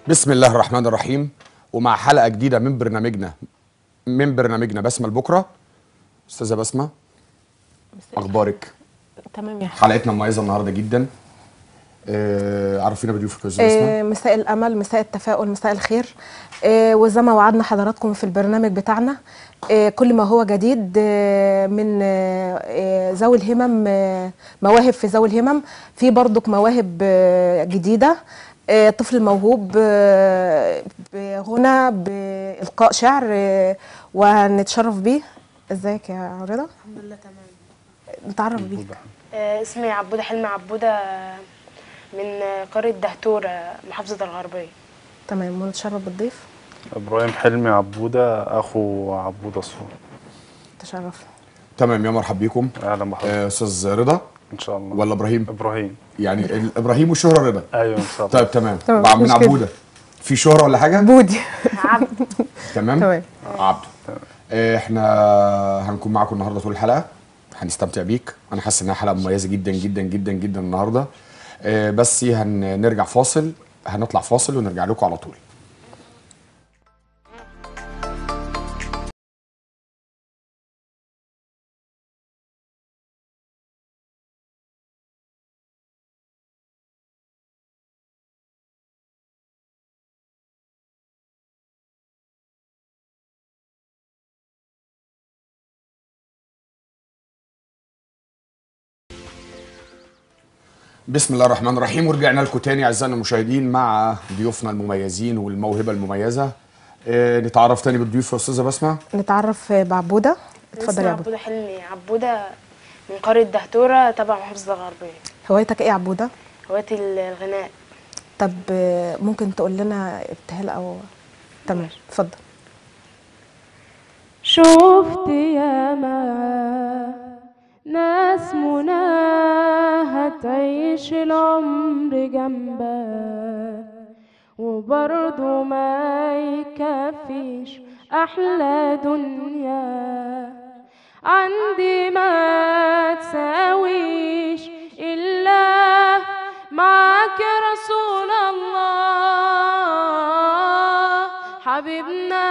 بسم الله الرحمن الرحيم ومع حلقه جديده من برنامجنا من برنامجنا بسمه لبكره استاذه بسمه اخبارك تمام يا حلقتنا مميزه النهارده جدا آه عرفينا بضيوفك يا استاذه بسمه آه، مساء الامل مساء التفاؤل مساء الخير آه، وزي ما وعدنا حضراتكم في البرنامج بتاعنا آه، كل ما هو جديد آه، من آه، آه، ذوي الهمم آه، مواهب في ذوي الهمم في برضك مواهب آه، جديده آه، طفل موهوب آه، بغنى بالقاء شعر آه، وهنتشرف بيه ازيك يا رضا الحمد لله تمام نتعرف بيك آه، اسمي عبودة حلمي عبودة من قرية دهتور آه، محافظة الغربية تمام ونتشرف بالضيف ابراهيم حلمي عبوده اخو عبوده الصور تشرف تمام يا مرحب بيكم اهلا بحضرتك آه استاذ رضا ان شاء الله ولا ابراهيم ابراهيم يعني ال- ابراهيم والشهره رضا ايوه ان شاء الله طيب تمام تمام، مع من مش كده. عبوده في شهره ولا حاجه بودي عبد تمام تمام. عبده آه، احنا هنكون معاكم النهارده طول الحلقه هنستمتع بيك انا حاسس انها حلقه مميزه جدا جدا جدا جدا النهارده آه، بس هنرجع فاصل هنطلع فاصل ونرجع لكم على طول بسم الله الرحمن الرحيم ورجعنا لكم تاني اعزائنا المشاهدين مع ضيوفنا المميزين والموهبه المميزه آه، نتعرف تاني بالضيوف يا استاذه بسمه نتعرف بعبودة اتفضل اسمي يا عبودة عبودة حلمي عبودة من قرية دهتورة تبع محافظة الغربية هوايتك ايه يا عبودة؟ هوايتي الغناء طب آه، ممكن تقول لنا ابتهال او تمام اتفضل شفت ياما ناس مناها تعيش العمر جنبك وبرضه ما يكفيش أحلى دنيا عندي ما تساويش إلا معاك يا رسول الله حبيبنا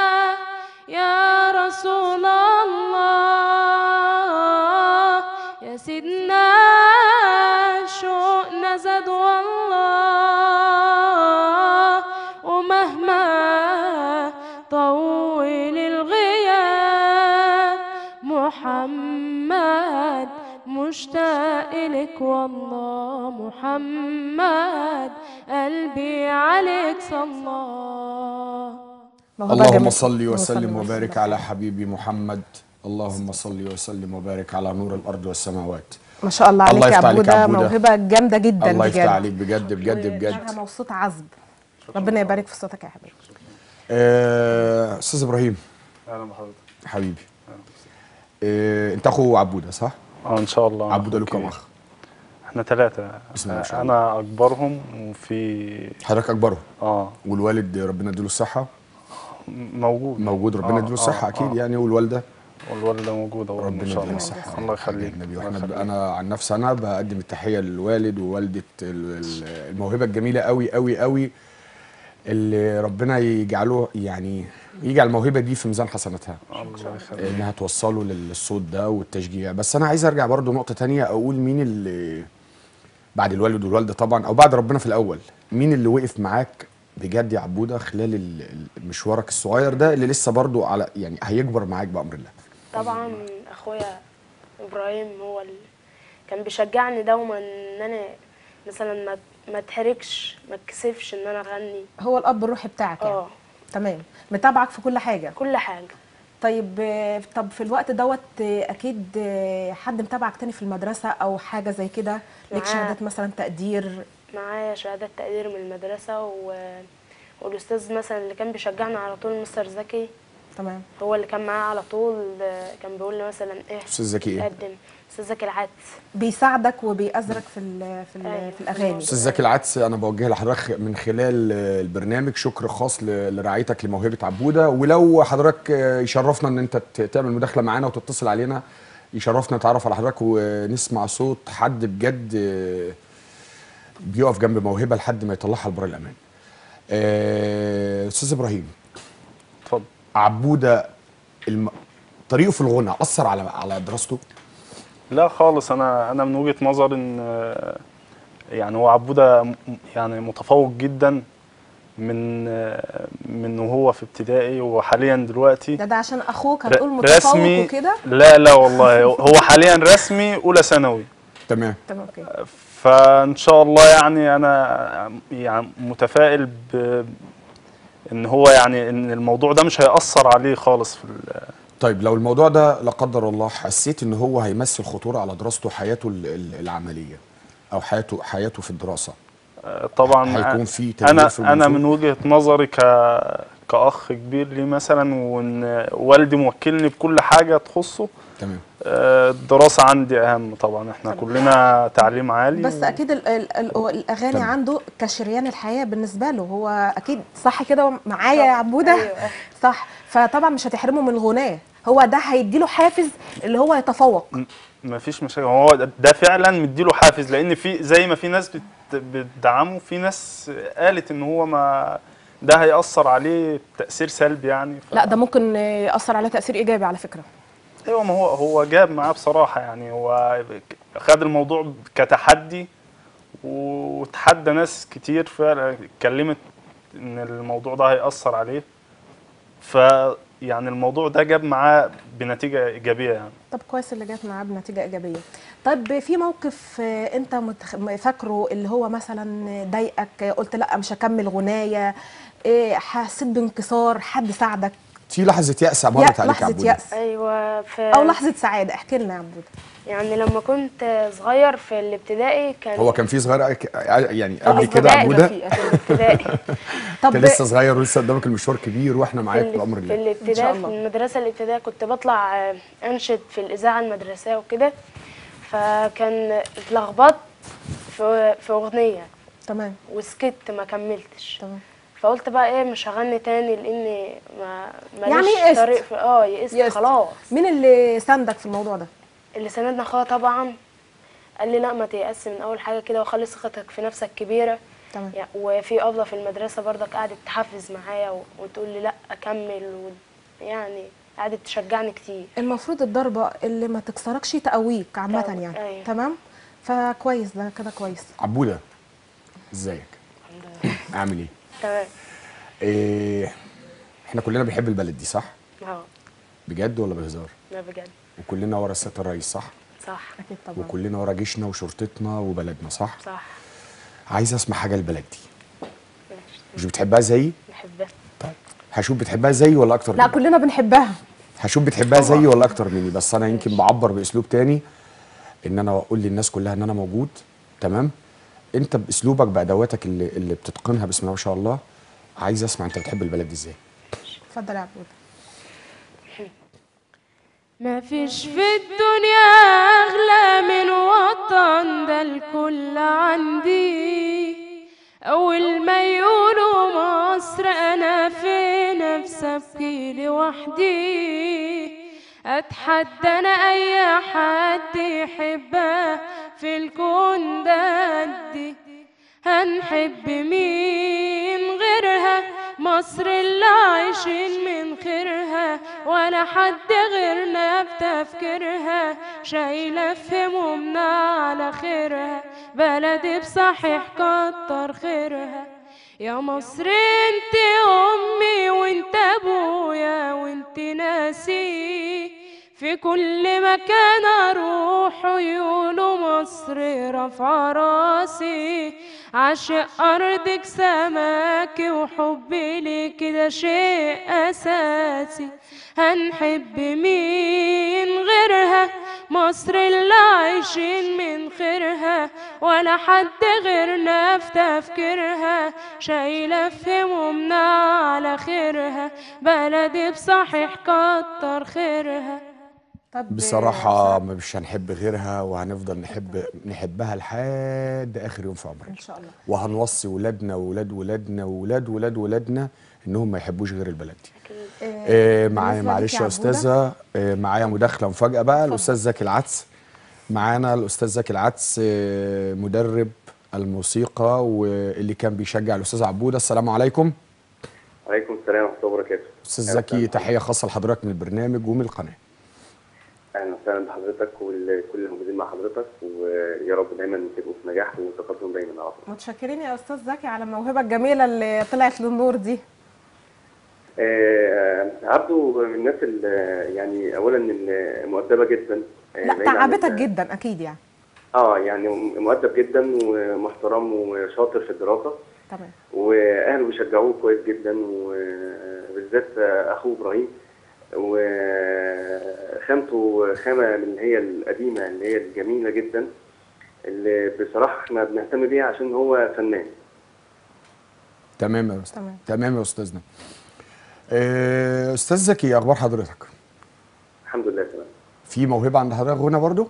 يا رسول الله يا سيدنا شوقنا زاد والله ومهما طول الغياب محمد مشتاق لك والله محمد قلبي عليك صلى موهبة اللهم جميلة. صل وسلم وسلم وبارك على حبيبي محمد اللهم صل وسلم وبارك على نور الارض والسماوات ما شاء الله عليك الله يا يفتح عليك يا عبودة عبودة. موهبة جامدة جدا الله يفتح بجد عليك بجد بجد بجد ودماغها مبسوط عذب ربنا يبارك في صوتك يا حبيبي آه، استاذ ابراهيم اهلا بحضرتك حبيبي آه، انت اخو عبوده صح اه ان شاء الله عبوده له أوكي. كام اخ احنا ثلاثه بسم الله ما شاء الله. انا اكبرهم وفي حضرتك اكبرهم اه والوالد ربنا يديله الصحه موجود موجود ربنا آه، يديله الصحه آه، اكيد آه. يعني والوالده والوالده موجوده برضه ربنا ان شاء يديله الله الصحه الله يخليك النبي الله واحنا يخليك. انا عن نفسي انا بقدم التحيه للوالد ووالده ال- ال- الموهبه الجميله قوي قوي قوي اللي ربنا يجعله يعني يجعل الموهبه دي في ميزان حسناتها الله يخليك انها توصله للصوت ده والتشجيع بس انا عايز ارجع برضو نقطه تانية اقول مين اللي بعد الوالد والوالده طبعا او بعد ربنا في الاول مين اللي وقف معاك بجد يا عبوده خلال ال- ال- مشوارك الصغير ده اللي لسه برضو على يعني هيكبر معاك بامر الله طبعا اخويا ابراهيم هو اللي كان بيشجعني دوما ان انا مثلا ما ما اتحركش ما اتكسفش ان انا اغني هو الاب الروحي بتاعك يعني اه تمام متابعك في كل حاجة كل حاجه طيب آه، طب في الوقت دوت آه، اكيد آه، حد متابعك تاني في المدرسة او حاجة زي كده ليك معاه. شهادات مثلا تقدير معايا شهادات تقدير من المدرسه و... والاستاذ مثلا اللي كان بيشجعنا على طول مستر زكي تمام هو اللي كان معايا على طول آه، كان بيقول لي مثلا ايه استاذ زكي ايه قدم استاذ زكي العدس بيساعدك وبيأزرك في ال في ال أيوة. في الاغاني استاذ زكي العدس انا بوجه لحضرتك من خلال آه، البرنامج شكر خاص ل- لرعايتك لموهبه عبوده ولو حضرتك آه، يشرفنا ان انت ت- تعمل مداخله معانا وتتصل علينا يشرفنا نتعرف على حضرتك ونسمع صوت حد بجد آه، بيقف جنب موهبه لحد ما يطلعها لبر الامان. آه، استاذ ابراهيم اتفضل عبوده الم... طريقه في الغنى اثر على على دراسته لا خالص انا انا من وجهه نظري ان آه، يعني هو عبوده م- يعني متفوق جدا من آه، من وهو في ابتدائي وحاليا دلوقتي ده ده عشان اخوك ر- هتقول متفوق رسمي وكده لا لا والله هو حاليا رسمي اولى ثانوي تمام تمام اوكي فان شاء الله يعني انا يعني متفائل ب ان هو يعني ان الموضوع ده مش هيأثر عليه خالص في ال- طيب لو الموضوع ده لا قدر الله حسيت ان هو هيمثل خطوره على دراسته وحياته ال- ال- العمليه او حياته حياته في الدراسه طبعا هيكون في تغيير انا في انا المنظور؟ من وجهة نظري ك كأخ كبير لي مثلا وان والدي موكلني بكل حاجة تخصه تمام آه، الدراسة عندي أهم طبعا احنا كلنا تعليم عالي بس اكيد ال ال ال الاغاني تمام. عنده كشريان الحياه بالنسبه له هو اكيد صح كده معايا يا عبوده أيوة. صح فطبعا مش هتحرمه من الغناء هو ده هيديله حافز اللي هو يتفوق ما فيش مشاكل هو ده- ده فعلا مديله حافز لان في زي ما في ناس بت- بتدعمه في ناس قالت ان هو ما ده هيأثر عليه تأثير سلبي يعني ف... لا ده ممكن ياثر عليه تاثير ايجابي على فكره ايوه ما هو هو جاب معاه بصراحه يعني هو خد الموضوع كتحدي وتحدى ناس كتير فعلا اتكلمت ان الموضوع ده هيأثر عليه ف يعني الموضوع ده جاب معاه بنتيجه ايجابيه يعني طب كويس اللي جات معاه بنتيجه ايجابيه طب في موقف آه، انت متخ... فاكره اللي هو مثلا ضايقك آه، قلت لا مش هكمل غنايه آه، حسيت بانكسار حد ساعدك في لحظه يأس مرت يا- عليك يا لحظه عبودة يأس ايوه في او لحظه سعاده احكي لنا يا عبود يعني لما كنت صغير في الابتدائي كان هو كان في صغير أك- يعني قبل في كده ابتدائي عبوده في الابتدائي طب كان لسه صغير ولسه قدامك المشوار كبير واحنا في, معاك ال- بامر في الله إن شاء الابتدائي في الله. المدرسة الابتدائية كنت بطلع آه، أنشد في الإذاعة المدرسية وكده فكان اتلخبطت في في أغنية تمام وسكت ما كملتش تمام فقلت بقى ايه مش هغني تاني لاني ما يعني ماليش يئست. طريق في اه يئست يئست. خلاص مين اللي ساندك في الموضوع ده اللي ساندنا اخويا طبعا قال لي لا ما تيأس من اول حاجه كده وخلي ثقتك في نفسك كبيره تمام يعني وفي ابله في المدرسه برضك قعدت تحفز معايا و- وتقول لي لا اكمل و يعني قعدت تشجعني كتير المفروض الضربه اللي ما تكسركش تقويك عامه تقوي، يعني أيوة. تمام فكويس ده كده كويس عبوده ازيك الحمد لله عامل ايه تمام إيه احنا كلنا بنحب البلد دي صح اه بجد ولا بهزار لا بجد وكلنا ورا السيد الرئيس صح صح اكيد طبعا وكلنا ورا جيشنا وشرطتنا وبلدنا صح صح عايز اسمع حاجه البلد دي ماشي مش بتحبها زيي بحبها طيب هشوف بتحبها زيي ولا اكتر لا مني كلنا بنحبها هشوف بتحبها زيي ولا اكتر مني بس انا يمكن بعبر باسلوب تاني ان انا اقول للناس كلها ان انا موجود تمام انت باسلوبك بادواتك اللي اللي بتتقنها بسم الله ما شاء الله عايز اسمع انت بتحب البلد دي ازاي اتفضل يا عبود ما فيش في الدنيا أغلى من وطن ده الكل عندي أول ما يقولوا مصر أنا في نفسي أبكي لوحدي أتحدى أنا أي حد يحبها في الكون ده قدي هنحب مين غيرها مصر اللي عايشين من خيرها ولا حد غيرنا بتفكيرها شايلة في همومنا على خيرها بلدي بصحيح كتر خيرها يا مصر انت امي وانت ابويا وانت ناسي في كل مكان اروح يقولوا مصر رفع راسي عاشق ارضك سماكي وحبي ليك ده شيء اساسي هنحب مين غيرها مصر اللي عايشين من خيرها ولا حد غيرنا في تفكيرها شايلة في همومنا على خيرها بلدي بصحيح كتر خيرها طب بصراحة مش هنحب غيرها وهنفضل نحب نحبها لحد آخر يوم في ان عمرنا شاء الله وهنوصي ولادنا وولاد ولادنا وولاد ولاد ولادنا إنهم ما يحبوش غير البلد دي آه، آه معايا بالنسبة معلش ليك يا عبودة، أستاذة آه معايا مداخلة مفاجأة بقى اتفضل. الأستاذ زكي العدس معانا الأستاذ زكي العدس آه مدرب الموسيقى واللي كان بيشجع الاستاذ عبوده السلام عليكم عليكم السلام ورحمه الله وبركاته استاذ زكي تحيه خاصه لحضرتك من البرنامج ومن القناه اهلا وسهلا بحضرتك وكل الموجودين مع حضرتك ويا رب دايما تبقوا في نجاح وتقدم دايما يا رب متشكرين يا استاذ زكي على الموهبه الجميله اللي طلعت للنور دي آه عبده من الناس اللي يعني اولا المؤدبه جدا آه، لا بعيد عن تعبتك ال- جدا اكيد يعني اه يعني مؤدب جدا ومحترم وشاطر في الدراسه تمام واهله بيشجعوه كويس جدا وبالذات اخوه ابراهيم وخامته خامه من اللي هي القديمه اللي هي الجميله جدا اللي بصراحه احنا بنهتم بيها عشان هو فنان تمام يا استاذ تمام. تمام يا استاذنا آه، استاذ زكي اخبار حضرتك الحمد لله تمام في موهبه عند حضرتك غنى برضو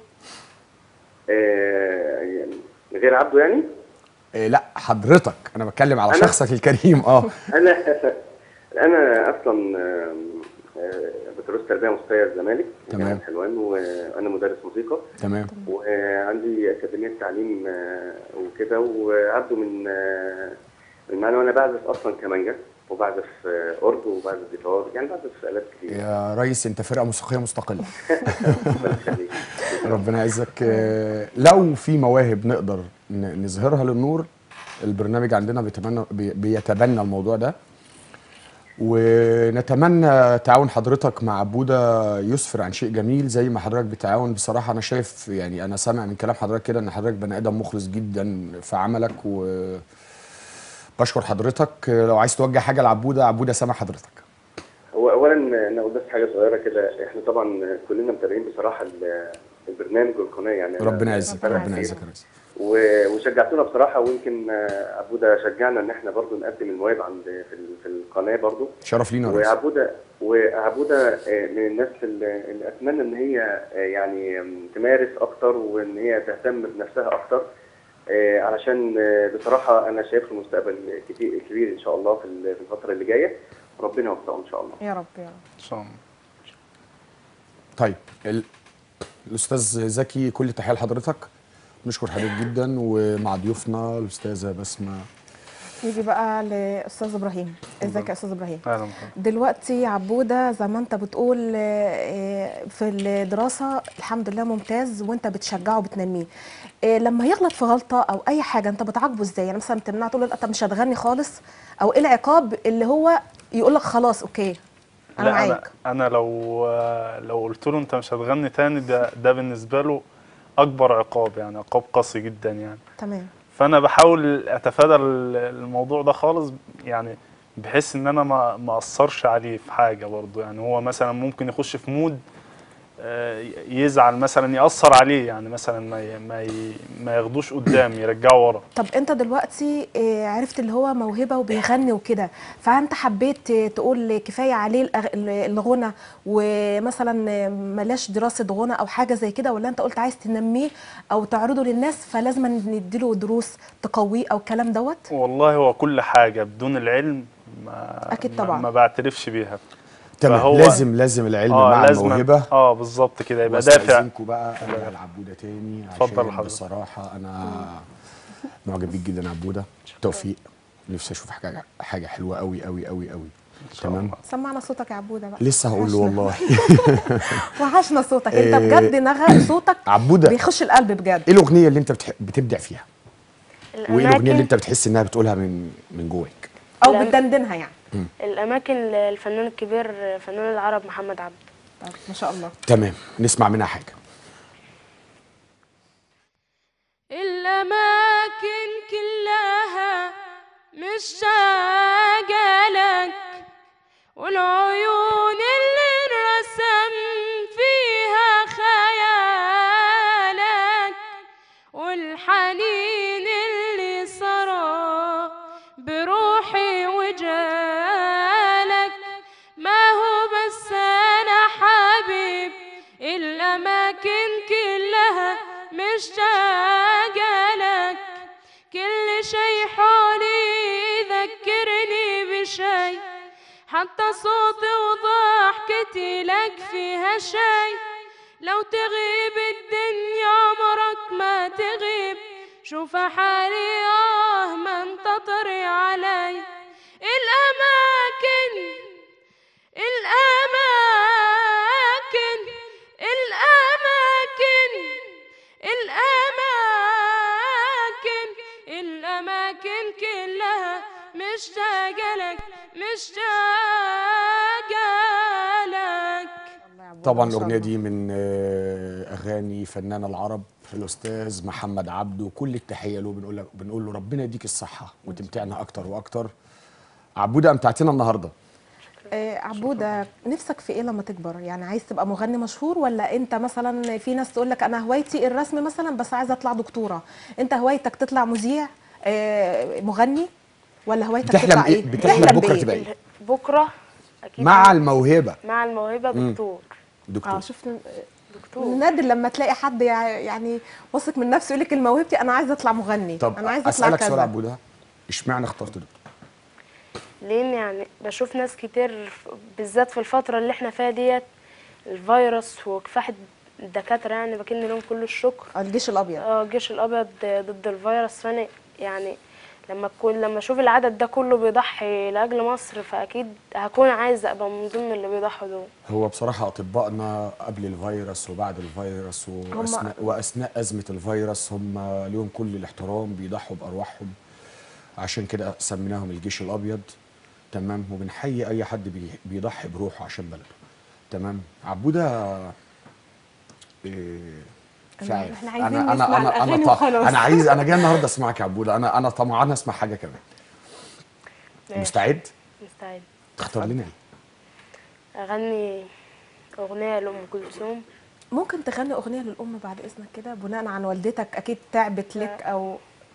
آه، يعني غير عبده يعني آه، لا حضرتك انا بتكلم على أنا؟ شخصك الكريم اه انا انا اصلا آم، آه، بكالوريوس تربيه موسيقيه الزمالك تمام. جامعة حلوان وانا مدرس موسيقى تمام وعندي اكاديميه تعليم آه، وكده وعبده من آه، من معنا وانا بعزف اصلا كمانجا وبعزف آه، اورج وبعزف جيتار يعني بعزف الات كتير يا ريس انت فرقه موسيقيه مستقله ربنا يخليك. ربنا يعزك آه، لو في مواهب نقدر ن- نظهرها للنور البرنامج عندنا بيتبنى بي- بيتبنى الموضوع ده ونتمنى تعاون حضرتك مع عبوده يسفر عن شيء جميل زي ما حضرتك بتعاون بصراحه انا شايف يعني انا سامع من كلام حضرتك كده ان حضرتك بني ادم مخلص جدا في عملك و بشكر حضرتك لو عايز توجه حاجه لعبوده عبوده سامع حضرتك هو اولا انا اقول بس حاجه صغيره كده احنا طبعا كلنا متابعين بصراحه ال- البرنامج والقناه يعني أنا- ربنا يعزك أنا ربنا كتير. يعزك يا ريس و- وشجعتونا بصراحه ويمكن آه، عبوده شجعنا ان احنا برضو نقدم المواهب عند في ال- في القناه برضو شرف لينا يا ريس وعبوده وعبوده آه، من الناس اللي اللي اتمنى ان هي آه، يعني آم، تمارس اكتر وان هي تهتم بنفسها اكتر آه، علشان آه، بصراحه انا شايف له مستقبل كتير كبير ان شاء الله في ال- في الفتره اللي جايه وربنا يوفقه ان شاء الله يا رب يا رب ان شاء الله طيب ال... الاستاذ زكي كل تحيه لحضرتك نشكر حضرتك جدا ومع ضيوفنا الاستاذه بسمه نيجي بقى لاستاذ ابراهيم ازيك يا استاذ ابراهيم اهلا وسهلا دلوقتي عبوده زي ما انت بتقول آه، في الدراسه الحمد لله ممتاز وانت بتشجعه وبتنميه آه، لما يغلط في غلطه او اي حاجه انت بتعاقبه ازاي يعني مثلا تمنعه تقول له لا انت مش هتغني خالص او ايه العقاب اللي هو يقول لك خلاص اوكي انا لا معاك انا انا لو لو قلت له انت مش هتغني تاني ده ده بالنسبه له اكبر عقاب يعني عقاب قاسي جدا يعني تمام فانا بحاول اتفادى ال- الموضوع ده خالص يعني بحيث ان انا ما ما اثرش عليه في حاجه برضه يعني هو مثلا ممكن يخش في مود آه، يزعل مثلا ياثر عليه يعني مثلا ما ي- ما ي- ما ياخدوش قدام يرجعه ورا طب انت دلوقتي آه، عرفت اللي هو موهبه وبيغني وكده فانت حبيت آه، تقول كفايه عليه الأغ- الغنى ومثلا آه، ملاش دراسه غنى او حاجه زي كده ولا انت قلت عايز تنميه او تعرضه للناس فلازم نديله دروس تقويه او الكلام دوت والله هو كل حاجه بدون العلم ما أكيد ما- طبعا. ما بعترفش بيها تمام فهو- لازم لازم العلم مع لازم الموهبه اه بالظبط كده يبقى دافع واستاذنكم بقى ارجع لعبوده تاني اتفضل عشان حضرتك. بصراحه انا معجب بيك جدا يا عبوده توفيق نفسي اشوف حاجه حاجه حلوه قوي قوي قوي قوي تمام سمعنا صوتك يا عبوده بقى لسه هقول له والله وحشنا صوتك انت إيه، بجد نغ صوتك عبوده بيخش القلب بجد ايه الاغنيه اللي انت بتح... بتبدع فيها وايه الاغنيه اللي الأماكن انت بتحس انها بتقولها من من جواك او لا. بتدندنها يعني الأماكن للفنان الكبير فنان العرب محمد عبد طب ما شاء الله تمام نسمع منها حاجه الأماكن كلها مشتاقة لك والعيون اللي انرسم فيها خيالك والحنين اللي صرى بروحي وجالك ما هو بس أنا حبيب الأماكن كلها مشتاقة لك كل شي حولي يذكرني بشي حتى صوتي وضحكتي لك فيها شي لو تغيب الدنيا عمرك ما تغيب شوف حالي اه من تطري علي الأماكن الأماكن الأماكن الأماكن الأماكن كلها مشتاقة لك مشتاقة لك طبعا الاغنيه دي من آه، اغاني فنان العرب الاستاذ محمد عبده كل التحيه له بنقول لك بنقول له ربنا يديك الصحه وتمتعنا اكتر واكتر عبوده امتعتنا النهارده آه، عبودة نفسك في ايه لما تكبر يعني عايز تبقى مغني مشهور ولا انت مثلا في ناس تقول لك انا هوايتي الرسم مثلا بس عايزه اطلع دكتوره انت هوايتك تطلع مذيع آه، مغني ولا هوايتك بتحلم تطلع إيه؟ ايه بتحلم بكرة تبقى إيه؟ بكره اكيد مع الموهبه مع الموهبه دكتور اه دكتور شوف دكتور نادر لما تلاقي حد يع- يعني واثق من نفسه يقول لك موهبتي انا عايزه اطلع مغني طب انا عايزه اطلع اسالك سؤال كذا عبوده اشمعنى اخترت دكتور لان يعني بشوف ناس كتير ف- بالذات في الفتره اللي احنا فيها ديت الفيروس وكفاح الدكاتره يعني بكن لهم كل الشكر الجيش الابيض اه الجيش الابيض ضد الفيروس فانا يعني لما اكون لما اشوف العدد ده كله بيضحي لاجل مصر فاكيد هكون عايزه ابقى من ضمن اللي بيضحوا دول هو بصراحة أطبائنا قبل الفيروس وبعد الفيروس وأثناء, وأثناء أزمة الفيروس هم ليهم كل الاحترام بيضحوا بأرواحهم عشان كده سميناهم الجيش الأبيض تمام وبنحيي أي حد بي- بيضحي بروحه عشان بلده تمام عبودة إيه مش أنا- عارف إحنا عايزين انا انا نسمع انا انا الأغاني ط- وخلاص. انا عايز انا جاي النهارده اسمعك يا عبوده انا انا طمعان اسمع حاجه كمان ماشي. مستعد مستعد تختار لنا ايه اغني اغنيه لام كلثوم ممكن تغني اغنيه للام بعد اذنك كده بناء عن والدتك اكيد تعبت لك او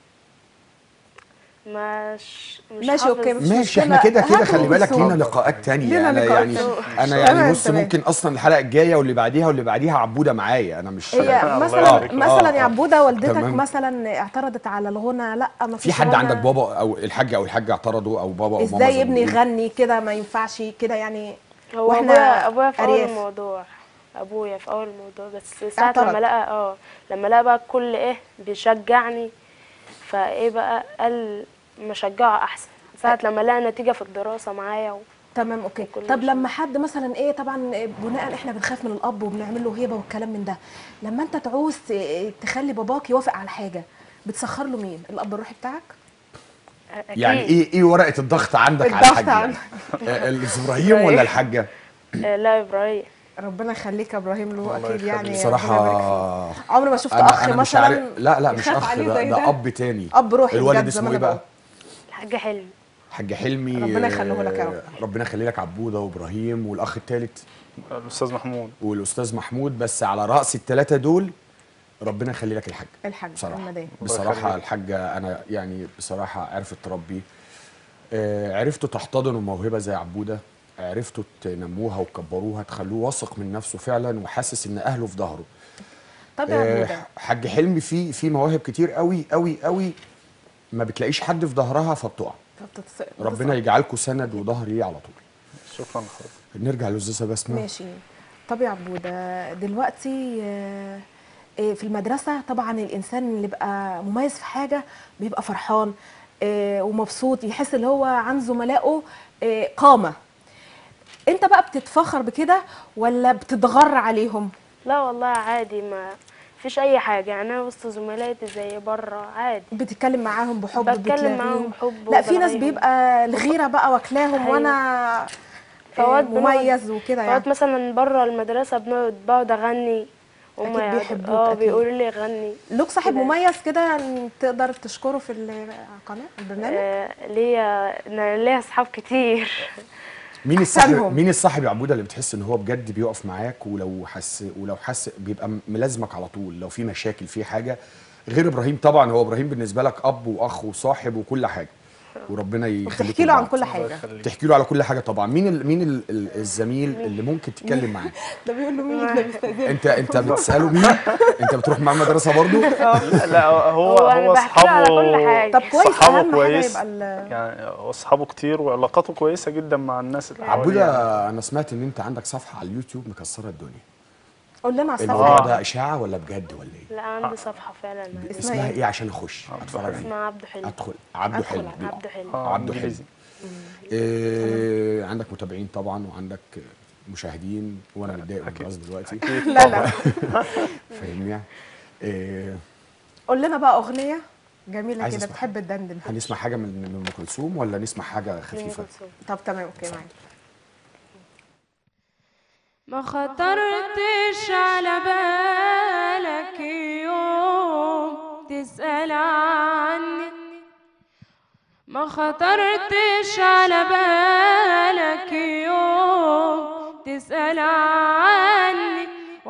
مش مش ماشي، حافظ- أوكي، مش ماشي مشكلة. احنا كده كده هات خلي أم بالك كلثوم. لينا لقاءات تانية لينا انا لقاءات يعني تانية. انا يعني تمام، بص تمام. ممكن اصلا الحلقه الجايه واللي بعديها واللي بعديها عبوده معايا انا مش هي الله مثلا يبارك لك. مثلا آه، يا آه. عبوده والدتك تمام. مثلا اعترضت على الغنى لا ما في حد غنى. عندك بابا او الحاج او الحاجه اعترضوا او بابا او ماما ازاي زي ما ابني بيقولوا؟ يغني كده ما ينفعش كده يعني هو واحنا ابويا ابويا في اول أرياف. الموضوع ابويا في اول الموضوع بس ساعه اعترض. لما لقى اه لما لقى بقى الكل ايه بيشجعني فايه بقى قال مشجعه احسن ساعه لما لقى نتيجه في الدراسه معايا و... تمام اوكي كل طب شيء. لما حد مثلا ايه طبعا بناء احنا بنخاف من الاب وبنعمل له هيبه والكلام من ده لما انت تعوز ت- تخلي باباك يوافق على حاجه بتسخر له مين الاب الروحي بتاعك أكيد. يعني ايه ايه ورقه الضغط عندك على الضغط الحاج يعني؟ عندك. آه، ابراهيم ولا الحاجه آه، لا ابراهيم ربنا يخليك يا ابراهيم له الله اكيد يعني يخليك. ربنا بصراحه يبارك فيك. عمري ما شفت انا اخ انا مش مثلا عارف لا لا مش يخاف اخ عليه ده, زي ده اب تاني اب روحي الوالد بجد زي اسمه ما ايه أنا بقى بقول. الحاج حلمي حاج حلمي ربنا يخليه لك يا رب. آه، ربنا يخلي لك عبوده وابراهيم والاخ الثالث الاستاذ محمود والاستاذ محمود بس على راس الثلاثه دول ربنا يخلي لك الحاج الحاج بصراحه المدام بصراحه يخليك. الحاجه انا يعني بصراحه عرفت تربي آه، عرفتوا تحتضنوا موهبه زي عبوده عرفتوا تنموها وتكبروها تخلوه واثق من نفسه فعلا وحاسس ان اهله في ظهره طب يا آه، عبوده حاج حلمي في في مواهب كتير قوي قوي قوي ما بتلاقيش حد في ظهرها فبتقع فبتتص- ربنا يجعلكم سند وظهر ليه على طول شكرا لحضرتك نرجع للاستاذه بسمه ماشي طب يا عبوده دلوقتي آه، آه، في المدرسه طبعا الانسان اللي بيبقى مميز في حاجه بيبقى فرحان آه، ومبسوط يحس اللي هو عن زملائه آه، قامه انت بقى بتتفخر بكده ولا بتتغر عليهم لا والله عادي ما فيش اي حاجه يعني انا وسط زملاتي زي بره عادي بتتكلم معاهم بحب بتكلم بتلاغيهم؟ معاهم بحب لا في ناس وبلاغيهم. بيبقى الغيره بقى واكلاهم أيوة. وانا فوقت آه، بنقعد- مميز وكده فوقت يعني مثلا بره المدرسه بنقعد بقعد اغني أكيد هما يقعدوا- بيحبوك اه أكيد. بيقولوا لي غني لوك صاحب كده. مميز كده تقدر تشكره في القناه البرنامج آه ليا أنا ليا اصحاب كتير مين الصاحب أحسنهم. مين الصاحب يا عبوده اللي بتحس ان هو بجد بيقف معاك ولو حس ولو حس بيبقى م- ملازمك على طول لو في مشاكل في حاجه غير ابراهيم طبعا هو ابراهيم بالنسبه لك اب واخ وصاحب وكل حاجه وربنا يخليك وبتحكي له عن كل حاجه يخليك. تحكي له على كل حاجه طبعا مين ال مين ال ال الزميل اللي ممكن تتكلم معاه ده بيقول له مين اللي بيستأذن انت انت بتساله مين انت بتروح معاه المدرسه برضو لا, لا هو هو أنا هو بحكي له على كل اصحابه حاجة. طب كويس صحابه اهم حاجه كويس يبقى ال- يعني اصحابه كتير وعلاقاته كويسه جدا مع الناس اللي حواليه عبوده يعني. انا سمعت ان انت عندك صفحه على اليوتيوب مكسره الدنيا قول لنا على الموضوع الصفحه ده اشاعه ولا بجد ولا ايه لا عندي صفحه فعلا اسمها إيه؟ ايه عشان اخش اتفرج عليها اسمها عبده حلمي ادخل عبده أدخل حلمي على عبده حلمي آه، عبده حلمي إنجليزي. إيه عندك متابعين طبعا وعندك مشاهدين وانا متضايق من الجواز دلوقتي لا لا فاهمني إيه قول لنا بقى اغنيه جميله عايز كده أسمع. بتحب الدندن هنسمع حاجه من من ام كلثوم ولا نسمع حاجه ام خفيفه كلثوم طب تمام اوكي معاك ما خطرتش على بالك يوم تسأل عني ما خطرتش على بالك يوم تسأل عني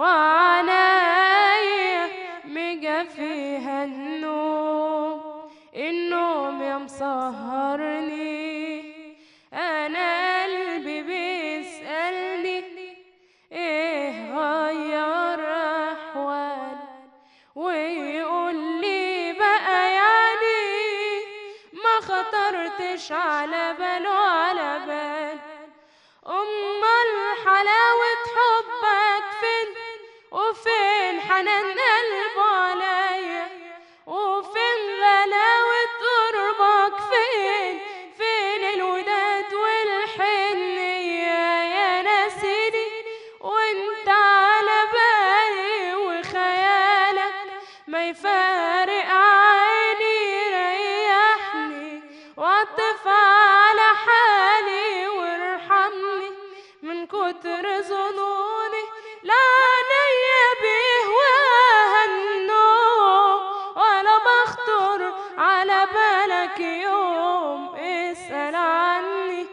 وعنايا مجا فيها النوم النوم يا مسهرني انا قلبي بيسألني ايه غير احوال ويقول لي بقى يعني ما خطرتش على بال ولا بال امال حلاوة حبك فين وفين حنان قلبه عليا وفين غلاوة قربك فين فين الوداد والحنية يا ناسيني وانت على بالي وخيالك ما يفارق عيني ريحني واعطف على حالي وارحمني من كتر ظنوني لا عينيا بيهواها النوم ولا بخطر على بالك يوم اسأل عني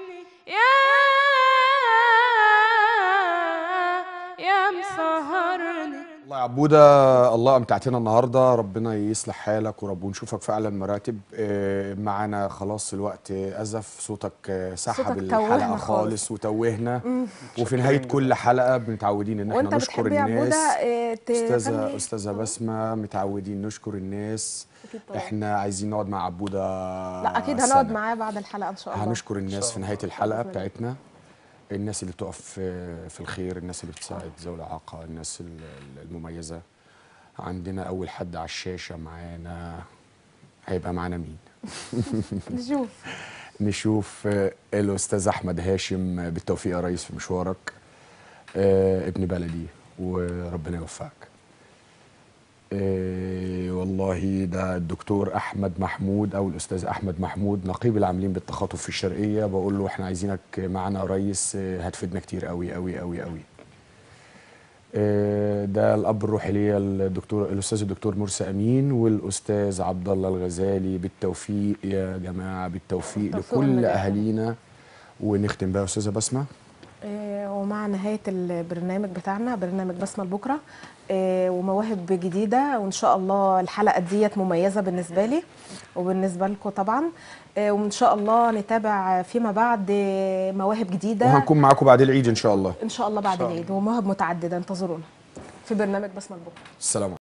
يا يا مسهرني الله يا عبوده الله امتعتنا النهارده ربنا يصلح حالك ورب ونشوفك في اعلى المراتب إيه، معانا خلاص الوقت ازف صوتك آه، سحب صوتك الحلقه توهنا خالص خالص. وتوهنا وفي نهايه كل حلقه متعودين ان احنا وانت نشكر بتحب يا عبوده الناس إيه، ت- استاذه تغني؟ استاذه بسمه متعودين نشكر الناس أكيد طبعا. احنا عايزين نقعد مع عبوده لا اكيد هنقعد سنة. معاه بعد الحلقه ان شاء الله هنشكر الناس في نهايه الحلقه بإذن الله. بتاعتنا الناس اللي بتقف في في الخير الناس اللي بتساعد ذوي الاعاقه الناس ال- ال- المميزه عندنا اول حد على الشاشه معانا هيبقى معانا مين نشوف نشوف آه، الاستاذ احمد هاشم بالتوفيق يا ريس في مشوارك آه، ابن بلدي وربنا يوفقك آه، والله ده الدكتور احمد محمود او الاستاذ احمد محمود نقيب العاملين بالتخاطب في الشرقيه بقول له احنا عايزينك معانا يا ريس آه، هتفيدنا كتير قوي قوي قوي قوي آه، ده الاب الروحي ليا الدكتور الاستاذ الدكتور مرسي امين والاستاذ عبد الله الغزالي بالتوفيق يا جماعه بالتوفيق توفيق لكل والنجاح. اهالينا ونختم بقى يا استاذه بسمه إيه، ومع نهاية البرنامج بتاعنا برنامج بسمة لبكرة إيه، ومواهب جديدة وإن شاء الله الحلقة ديت مميزة بالنسبة لي وبالنسبة لكم طبعا إيه، وإن شاء الله نتابع فيما بعد إيه، مواهب جديدة وهنكون معاكم بعد العيد ان شاء الله إن شاء الله بعد شاء الله. العيد ومواهب متعددة انتظرونا في برنامج بسمة لبكرة السلام عليكم